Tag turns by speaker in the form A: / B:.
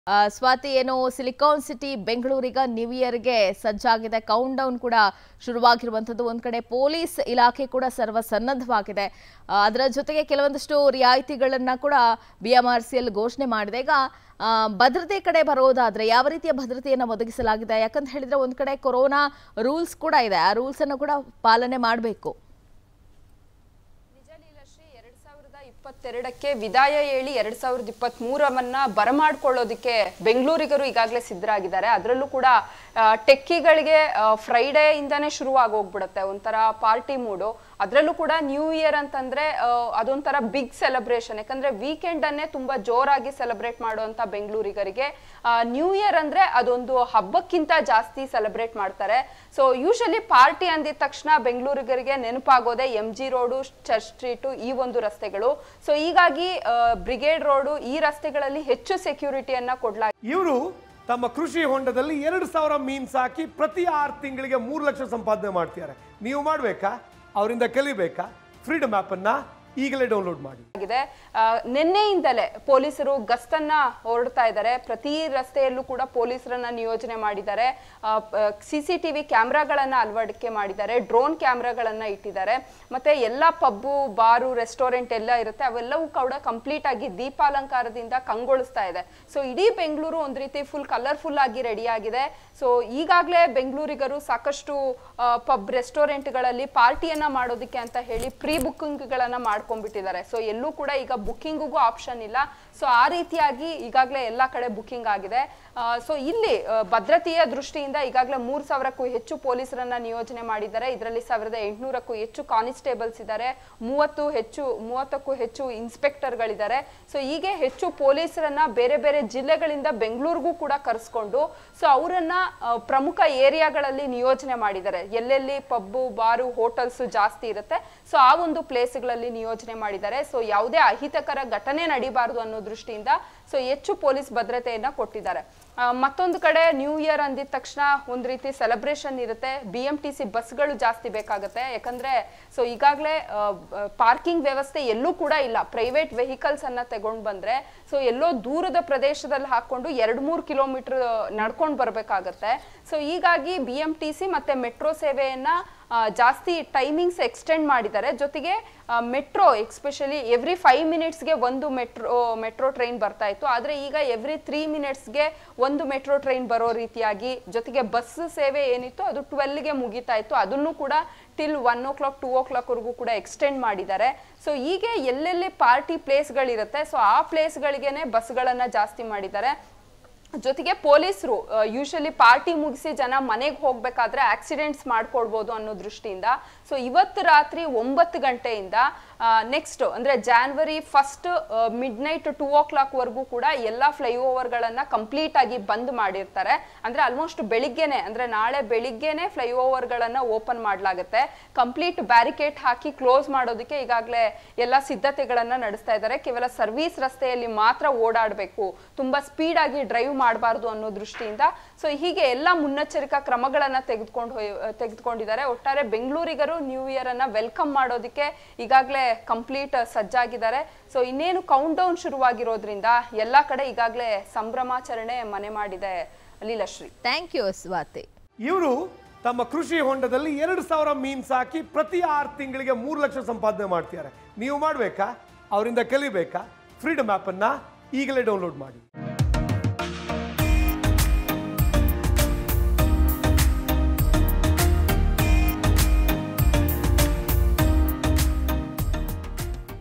A: ಆ, ಸ್ವಾತಿ ಏನು silicon city ಬೆಂಗಳೂರಿಗ new ಇಯರ್ಗೆ ಸಜ್ಜಾಗಿದೆ ಕೌಂಟ್ ಡೌನ್ ಕೂಡ ಶುರುವಾಗಿರುವಂಥದ್ದು ಒಂದ್ ಕಡೆ ಪೊಲೀಸ್ ಇಲಾಖೆ ಕೂಡ ಸರ್ವಸನ್ನದ್ಧವಾಗಿದೆ ಆ, ಅದರ ಜೊತೆಗೆ ಕೆಲವೊಂದಷ್ಟು ರಿಯಾಯಿತಿಗಳನ್ನ ಕೂಡ B M R C L ಘೋಷಣೆ ಮಾಡಿದೆ ಈಗ ಆ, ಭದ್ರತೆ ಕಡೆ ಬರೋದಾದ್ರೆ ಯಾವ ರೀತಿಯ ಭದ್ರತೆಯನ್ನು ಒದಗಿಸಲಾಗಿದೆ ಯಾಕಂತ ಹೇಳಿದ್ರೆ ಒಂದ್ ಕಡೆ ಕೊರೋನಾ ರೂಲ್ಸ್ ಕೂಡ ಇದೆ ಆ ರೂಲ್ಸ್ ಅನ್ನು ಕೂಡ ಪಾಲನೆ ಮಾಡಬೇಕು
B: ನಿಜ ಲೀಲಾಶ್ರೀ ಎರಡ್ ಸಾವಿರದ ಇಪ್ಪತ್ತೆರಡಕ್ಕೆ ವಿದಾಯ ಹೇಳಿ ಎರಡ್ ಸಾವಿರದ ಇಪ್ಪತ್ತ್ ಮೂರವನ್ನ ಬರಮಾಡ್ಕೊಳ್ಳೋದಕ್ಕೆ ಬೆಂಗಳೂರಿಗರು ಈಗಾಗಲೇ ಸಿದ್ಧರಾಗಿದ್ದಾರೆ ಅದರಲ್ಲೂ ಕೂಡ ಆ, ಟೆಕ್ಕಿಗಳಿಗೆ ಫ್ರೈಡೇ ಇಂದಾನೇ ಶುರು ಆಗೋಗ್ಬಿಡುತ್ತೆ ಒಂಥರ ಪಾರ್ಟಿ ಮೂಡು ಅದರಲ್ಲೂ ಕೂಡ ನ್ಯೂ ಇಯರ್ ಅಂತಂದ್ರೆ ಆ, ಅದೊಂಥರ ಬಿಗ್ ಸೆಲೆಬ್ರೇಷನ್ ಯಾಕಂದ್ರೆ ವೀಕೆಂಡ್ ಅನ್ನೇ ತುಂಬಾ ಜೋರಾಗಿ ಸೆಲೆಬ್ರೇಟ್ ಮಾಡುವಂತ ಬೆಂಗಳೂರಿಗರಿಗೆ ನ್ಯೂ ಇಯರ್ ಅಂದ್ರೆ ಅದೊಂದು ಹಬ್ಬಕ್ಕಿಂತ ಜಾಸ್ತಿ ಸೆಲೆಬ್ರೇಟ್ ಮಾಡ್ತಾರೆ ಸೊ ಯೂಶಲಿ ಪಾರ್ಟಿ ಅಂದಿದ ತಕ್ಷಣ ಬೆಂಗಳೂರಿಗರಿಗೆ ನೆನಪಾಗೋದೆ M G road church street ಈ ಒಂದು ರಸ್ತೆಗಳು ಸೊ ಹೀಗಾಗಿ ಬ್ರಿಗೇಡ್ ರೋಡು ಈ ರಸ್ತೆಗಳಲ್ಲಿ ಹೆಚ್ಚು ಸೆಕ್ಯೂರಿಟಿಯನ್ನ ಕೊಡ್ಲಾಗಿದೆ
C: ಇವರು ತಮ್ಮ ಕೃಷಿ ಹೊಂಡದಲ್ಲಿ ಎರಡು ಸಾವಿರ ಮೀನ್ ಸಾಕಿ ಪ್ರತಿ ಆರು ತಿಂಗಳಿಗೆ ಮೂರು ಲಕ್ಷ ಸಂಪಾದನೆ ಮಾಡ್ತಿದ್ದಾರೆ ನೀವು ಮಾಡಬೇಕಾ ಅವರಿಂದ ಕಲಿಬೇಕಾ ಫ್ರೀಡಮ್ ಅನ್ನ ಈಗಲೇ ಡೌನ್ಲೋಡ್ ಮಾಡಿ
B: ಆಗಿದೆ ಆ, ನಿನ್ನೆಯಿಂದಲೇ ಪೊಲೀಸರು ಗಸ್ತನ್ನ ಹೊರಡ್ತಾ ಇದ್ದಾರೆ ಪ್ರತಿ ರಸ್ತೆಯಲ್ಲೂ ಕೂಡ ಪೊಲೀಸರನ್ನ ನಿಯೋಜನೆ ಮಾಡಿದ್ದಾರೆ ಸಿ ಸಿ ಟಿವಿ ಕ್ಯಾಮ್ರಾಗಳನ್ನ ಅಳವಡಿಕೆ ಮಾಡಿದ್ದಾರೆ ಡ್ರೋನ್ ಕ್ಯಾಮ್ರಾಗಳನ್ನ ಇಟ್ಟಿದ್ದಾರೆ ಮತ್ತೆ ಎಲ್ಲ ಪಬ್ಬು ಬಾರು ರೆಸ್ಟೋರೆಂಟ್ ಎಲ್ಲ ಇರುತ್ತೆ ಅವೆಲ್ಲವೂ ಕೂಡ ಕಂಪ್ಲೀಟ್ ಆಗಿ ದೀಪಾಲಂಕಾರದಿಂದ ಕಂಗೊಳಿಸ್ತಾ ಇದೆ ಸೊ ಇಡೀ ಬೆಂಗಳೂರು ಒಂದ್ ರೀತಿ ಫುಲ್ ಕಲರ್ಫುಲ್ ಆಗಿ ರೆಡಿ ಆಗಿದೆ ಸೊ ಈಗಾಗಲೇ ಬೆಂಗಳೂರಿಗರು ಸಾಕಷ್ಟು ಪಬ್ ರೆಸ್ಟೋರೆಂಟ್ಗಳಲ್ಲಿ ಪಾರ್ಟಿಯನ್ನ ಮಾಡೋದಕ್ಕೆ ಅಂತ ಹೇಳಿ ಪ್ರೀ ಬುಕ್ಕಿಂಗ್ಗಳನ್ನ ಮಾಡ್ಕೊಂಡ್ಬಿಟ್ಟಿದ್ದಾರೆ ಸೊ ಎಲ್ಲೂ ಕೂಡ ಈಗ ಬುಕ್ಕಿಂಗಿಗೂ ಆಪ್ಷನ್ ಇಲ್ಲ ಸೊ ಆ ರೀತಿಯಾಗಿ ಈಗಾಗಲೇ ಎಲ್ಲ ಕಡೆ ಬುಕ್ಕಿಂಗ್ ಆಗಿದೆ ಸೊ ಇಲ್ಲಿ ಆ, ಭದ್ರತೆಯ ದೃಷ್ಟಿಯಿಂದ ಈಗಾಗಲೇ ಮೂರ್ ಸಾವಿರಕ್ಕೂ ಹೆಚ್ಚು ಪೊಲೀಸರನ್ನ ನಿಯೋಜನೆ ಮಾಡಿದ್ದಾರೆ ಇದರಲ್ಲಿ ಸಾವಿರದ ಎಂಟುನೂರಕ್ಕೂ ಹೆಚ್ಚು ಕಾನಿಸ್ಟೇಬಲ್ಸ್ ಇದ್ದಾರೆ ಮೂವತ್ತು ಹೆಚ್ಚು ಮೂವತ್ತಕ್ಕೂ ಹೆಚ್ಚು ಇನ್ಸ್ಪೆಕ್ಟರ್ಗಳಿದ್ದಾರೆ ಸೊ ಹೀಗೆ ಹೆಚ್ಚು ಪೊಲೀಸರನ್ನ ಬೇರೆ ಬೇರೆ ಜಿಲ್ಲೆಗಳಿಂದ ಬೆಂಗಳೂರಿಗೂ ಕೂಡ ಕರೆಸ್ಕೊಂಡು ಸೊ ಅವರನ್ನ ಆ, ಪ್ರಮುಖ ಏರಿಯಾಗಳಲ್ಲಿ ನಿಯೋಜನೆ ಮಾಡಿದ್ದಾರೆ ಎಲ್ಲೆಲ್ಲಿ ಪಬ್ಬು ಬಾರು ಹೋಟೆಲ್ಸ್ ಜಾಸ್ತಿ ಇರುತ್ತೆ ಸೊ ಆ ಒಂದು ಪ್ಲೇಸ್ಗಳಲ್ಲಿ ನಿಯೋಜನೆ ಮಾಡಿದ್ದಾರೆ ಸೊ ಯಾವುದೇ ಅಹಿತಕರ ಘಟನೆ ನಡಿಬಾರದು ಅನ್ನೋ ದೃಷ್ಟಿಯಿಂದ ಸೊ ಹೆಚ್ಚು ಪೊಲೀಸ್ ಭದ್ರತೆಯನ್ನ ಕೊಟ್ಟಿದ್ದಾರೆ ಆ, ಮತ್ತೊಂದು ಕಡೆ ನ್ಯೂ ಇಯರ್ ಅಂದಿದ ತಕ್ಷಣ ಒಂದ್ ರೀತಿ ಸೆಲೆಬ್ರೇಷನ್ ಇರುತ್ತೆ ಬಿ ಎಂ ಟಿ ಸಿ ಬಸ್ಗಳು ಜಾಸ್ತಿ ಬೇಕಾಗುತ್ತೆ ಯಾಕಂದ್ರೆ ಸೊ ಈಗಾಗಲೇ ಪಾರ್ಕಿಂಗ್ ವ್ಯವಸ್ಥೆ ಎಲ್ಲೂ ಕೂಡ ಇಲ್ಲ ಪ್ರೈವೇಟ್ ವೆಹಿಕಲ್ಸ್ ಅನ್ನ ತಗೊಂಡ್ ಬಂದ್ರೆ ಸೊ ಎಲ್ಲೋ ದೂರದ ಪ್ರದೇಶದಲ್ಲಿ ಹಾಕೊಂಡು ಎರಡ್ ಮೂರು ಕಿಲೋಮೀಟರ್ ನಡ್ಕೊಂಡು ಬರ್ಬೇಕಾಗತ್ತೆ ಸೊ ಹೀಗಾಗಿ ಬಿ ಎಂ ಟಿ ಸಿ ಮತ್ತೆ ಮೆಟ್ರೋ ಸೇವೆಯನ್ನ ಆ, ಜಾಸ್ತಿ ಟೈಮಿಂಗ್ಸ್ ಎಕ್ಸ್ಟೆಂಡ್ ಮಾಡಿದ್ದಾರೆ ಜೊತೆಗೆ ಮೆಟ್ರೋ ಎಕ್ಸ್ಪೆಷಲಿ ಎವ್ರಿ ಫೈವ್ ಮಿನಿಟ್ಸ್ಗೆ ಒಂದು ಮೆಟ್ರೋ ಮೆಟ್ರೋ ಟ್ರೈನ್ ಬರ್ತಾ ಇತ್ತು ಆದರೆ ಈಗ ಎವ್ರಿ ತ್ರೀ ಮಿನಿಟ್ಸ್ಗೆ ಒಂದು ಮೆಟ್ರೋ ಟ್ರೈನ್ ಬರೋ ರೀತಿಯಾಗಿ ಜೊತೆಗೆ ಬಸ್ ಸೇವೆ ಏನಿತ್ತು ಅದು ಟ್ವೆಲ್ಗೆ ಮುಗಿತಾ ಇತ್ತು ಅದನ್ನು ಕೂಡ till one o'clock two ಓ ಕ್ಲಾಕ್ವರೆಗೂ ಕೂಡ ಎಕ್ಸ್ಟೆಂಡ್ ಮಾಡಿದ್ದಾರೆ ಸೊ ಹೀಗೆ ಎಲ್ಲೆಲ್ಲಿ ಪಾರ್ಟಿ ಪ್ಲೇಸ್ಗಳಿರುತ್ತೆ ಸೊ ಆ ಪ್ಲೇಸ್ಗಳಿಗೇನೆ ಬಸ್ಗಳನ್ನು ಜಾಸ್ತಿ ಮಾಡಿದ್ದಾರೆ ಜೊತೆಗೆ ಪೊಲೀಸರು ಯೂಶಲಿ ಪಾರ್ಟಿ ಮುಗಿಸಿ ಜನ ಮನೆಗೆ ಹೋಗ್ಬೇಕಾದ್ರೆ ಆಕ್ಸಿಡೆಂಟ್ಸ್ ಮಾಡ್ಕೊಳ್ಬೋದು ಅನ್ನೋ ದೃಷ್ಟಿಯಿಂದ ಸೊ ಇವತ್ತು ರಾತ್ರಿ ಒಂಬತ್ತು ಗಂಟೆಯಿಂದ ನೆಕ್ಸ್ಟ್ ಅಂದ್ರೆ January first midnight two o'clock ವರೆಗೂ ಕೂಡ ಎಲ್ಲ ಫ್ಲೈಓವರ್ಗಳನ್ನ ಕಂಪ್ಲೀಟ್ ಆಗಿ ಬಂದ್ ಮಾಡಿರ್ತಾರೆ ಅಂದ್ರೆ ಆಲ್ಮೋಸ್ಟ್ ಬೆಳಿಗ್ಗೆನೆ ಅಂದ್ರೆ ನಾಳೆ ಬೆಳಿಗ್ಗೆನೆ ಫ್ಲೈಓವರ್ಗಳನ್ನ ಓಪನ್ ಮಾಡಲಾಗುತ್ತೆ ಕಂಪ್ಲೀಟ್ ಬ್ಯಾರಿಕೇಡ್ ಹಾಕಿ ಕ್ಲೋಸ್ ಮಾಡೋದಕ್ಕೆ ಈಗಾಗಲೇ ಎಲ್ಲ ಸಿದ್ಧತೆಗಳನ್ನ ನಡೆಸ್ತಾ ಇದ್ದಾರೆ ಕೇವಲ ಸರ್ವಿಸ್ ರಸ್ತೆಯಲ್ಲಿ ಮಾತ್ರ ಓಡಾಡಬೇಕು ತುಂಬಾ ಸ್ಪೀಡ್ ಆಗಿ ಡ್ರೈವ್ ಮಾಡಬಾರ್ದು ಅನ್ನೋ ದೃಷ್ಟಿಯಿಂದ ಸೊ ಹೀಗೆ ಎಲ್ಲ ಮುನ್ನೆಚ್ಚರಿಕಾ ಕ್ರಮಗಳನ್ನ ತೆಗೆದುಕೊಂಡು ತೆಗೆದುಕೊಂಡಿದ್ದಾರೆ ಒಟ್ಟಾರೆ ಬೆಂಗಳೂರಿಗರು ನ್ಯೂ ಇಯರ್ ಅನ್ನ ವೆಲ್ಕಮ್ ಮಾಡೋದಕ್ಕೆ ಈಗಾಗಲೇ ಕಂಪ್ಲೀಟ್ ಸಜ್ಜಾಗಿದ್ದಾರೆ ಸೊ ಇನ್ನೇನು ಕೌಂಟ್ ಡೌನ್ ಶುರುವಾಗಿರೋದ್ರಿಂದ ಎಲ್ಲ ಕಡೆ ಈಗಾಗಲೇ ಸಂಭ್ರಮಾಚರಣೆ ಮನೆ ಮಾಡಿದೆ ಲೀಲಾಶ್ರೀ
A: ಥ್ಯಾಂಕ್ ಯು ಸ್ವಾತಿ
C: ಇವರು ತಮ್ಮ ಕೃಷಿ ಹೊಂಡದಲ್ಲಿ ಎರಡು ಸಾವಿರ ಮೀನ್ ಸಾಕಿ ಪ್ರತಿ ಆರು ತಿಂಗಳಿಗೆ ಮೂರು ಲಕ್ಷ ಸಂಪಾದನೆ ಮಾಡ್ತಿದ್ದಾರೆ ನೀವು ಮಾಡಬೇಕಾ ಅವರಿಂದ ಕಲಿಬೇಕಾ ಫ್ರೀಡಮ್ ಅನ್ನ ಈಗಲೇ ಡೌನ್ಲೋಡ್ ಮಾಡಿ